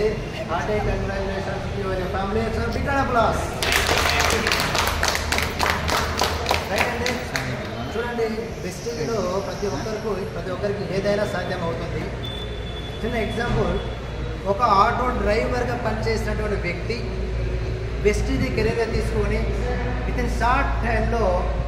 జరిగింది హార్టే congratulations your family sir big applause right అండి చూడండి వెస్టేజ్లో ప్రతి ఒక్కరికి ప్రతి ఒక్కరికి ఏదైనా సాధ్యం అవుతుంది చిన్న ఎగ్జాంపుల్ ఒక ఆటో డ్రైవర్గా పనిచేసినటువంటి వ్యక్తి వెస్టీజీ కెరీర్గా తీసుకొని విత్ ఇన్ షార్ట్ టైంలో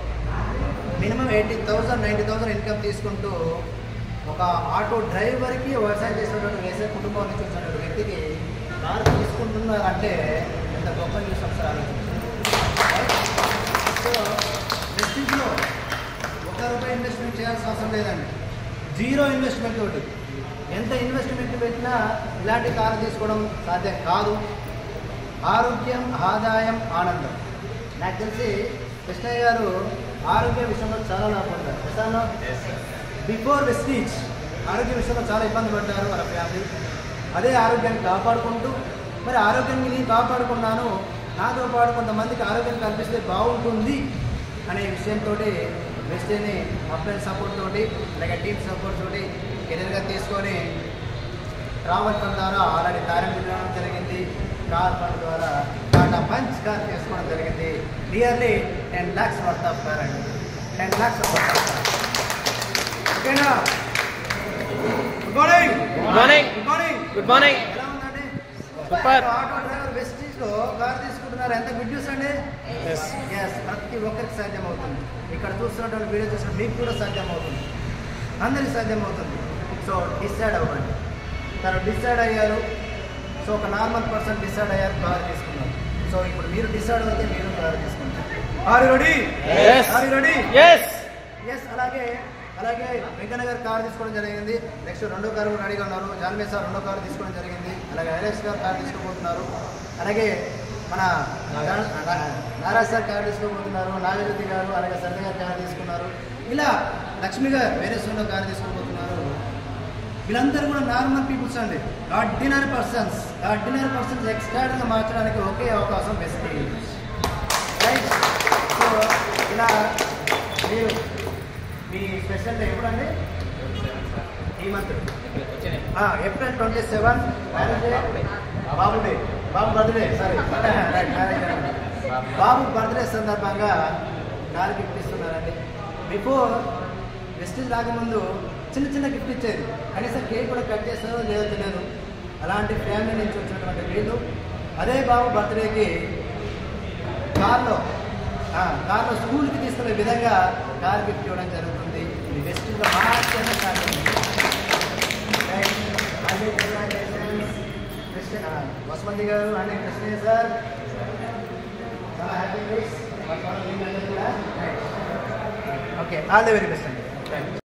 minimum eighty thousand ninety thousand income తీసుకుంటూ ఒక ఆటో డ్రైవర్కి వ్యవసాయం చేసినటువంటి వ్యవసాయ కుటుంబం నుంచి వచ్చినటువంటి వ్యక్తికి కారు తీసుకుంటున్నారంటే ఎంత గొప్ప న్యూస్ ఒకసారి ఆలోచించండి సో వెస్టీజ్లో ఒక రూపాయి ఇన్వెస్ట్మెంట్ చేయాల్సిన అవసరం లేదండి జీరో ఇన్వెస్ట్మెంట్ తోటి ఎంత ఇన్వెస్ట్మెంట్ పెట్టినా ఇలాంటి కారు తీసుకోవడం సాధ్యం కాదు ఆరోగ్యం ఆదాయం ఆనందం నాకు తెలిసి కృష్ణయ్య గారు ఆరోగ్య విషయంలో చాలా లాభపడ్డారు కృష్ణలో బిఫోర్ వెస్టీజ్ ఆరోగ్య విషయంలో చాలా ఇబ్బంది పడ్డారు వాళ్ళ ఫ్యామిలీ అదే ఆరోగ్యాన్ని కాపాడుకుంటూ మరి ఆరోగ్యాన్ని నేను కాపాడుకున్నాను నాతో పాటు కొంతమందికి ఆరోగ్యం కల్పిస్తే బాగుంటుంది అనే విషయంతో వెస్టీని అప్లైన్ సపోర్ట్ తోటి అలాగే టీమ్ సపోర్ట్ తోటి కెరీర్గా తీసుకొని ట్రావెల్ ఫండ్ ద్వారా ఆల్రెడీ తారం వినడం జరిగింది కార్ ఫండ్ ద్వారా టాటా పంచ్ కార్ తీసుకోవడం జరిగింది nearly ten lakhs worth of car అండి ten lakhs worth of car ఓకేనా good morning good morning good morning good morning ఎలా ఉందండి Super. ఆటో డ్రైవర్ వెస్టీజ్ లో కార్ తీసుకుంటున్నారు ఎంత గుడ్ న్యూస్ అండి Yes. ఎస్ ప్రతి ఒక్కరికి సాధ్యం అవుతుంది ఇక్కడ చూస్తున్నటువంటి వీడియో చూసిన మీకు కూడా సాధ్యం అవుతుంది అందరికి సాధ్యం అవుతుంది సో డిసైడ్ అవ్వండి తను డిసైడ్ అయ్యారు సో ఒక నార్మల్ పర్సన్ డిసైడ్ అయ్యారు కార్ తీసుకున్నారు సో ఇప్పుడు మీరు డిసైడ్ అయితే మీరు కార్ తీసుకుంటారు are ready Yes. Are ready yes yes అలాగే అలాగే వెంకన్న గారు కార్ తీసుకోవడం జరిగింది నెక్స్ట్ రెండో కారు కూడా రెడీగా ఉన్నారు జాన్వే సార్ రెండో కారు తీసుకోవడం జరిగింది అలాగే ఐలెక్స్ గారు కార్ తీసుకోబోతున్నారు అలాగే మన నారాజ్ సార్ కార్ తీసుకోబోతున్నారు నాగజ్యోతి గారు అలాగే సర్ద గారు కార్ తీసుకున్నారు ఇలా లక్ష్మి గారు వేరే సోన్లో కార్ తీసుకోబోతున్నారు వీళ్ళందరూ కూడా నార్మల్ పీపుల్స్ అండి ఆర్డినరీ పర్సన్స్ ఆర్డినరీ పర్సన్స్ ఎక్స్ట్రాగా మార్చడానికి ఒకే అవకాశం బెస్ట్ రైట్ సో ఇలా మీరు మీ స్పెషల్ డే ఎప్పుడండి ఈ month April twenty seven Babu day Babu birthday sorry right Babu birthday సందర్భంగా కారు గిఫ్ట్ ఇస్తున్నారండి బిఫోర్ వెస్టేజ్ రాకముందు చిన్న చిన్న గిఫ్ట్ ఇచ్చేది కనీసం కేక్ కూడా కట్ చేస్తారో లేదో తెలియదు అలాంటి ఫ్యామిలీ నుంచి వచ్చినటువంటి వీళ్ళు అదే బాబు బర్త్డేకి కార్లో ఆ, కార్లో స్కూల్కి తీసుకునే విధంగా కార్ గిఫ్ట్ ఇవ్వడం జరుగుతుంది ఇది వెస్ట్గా మాత్రమే సాధ్యం Right. అలాగే congratulations. కృష్ణ ఆ, వసుమతి గారు అండ్ కృష్ణయ్య సార్ చాలా happy days okay all the very best అండి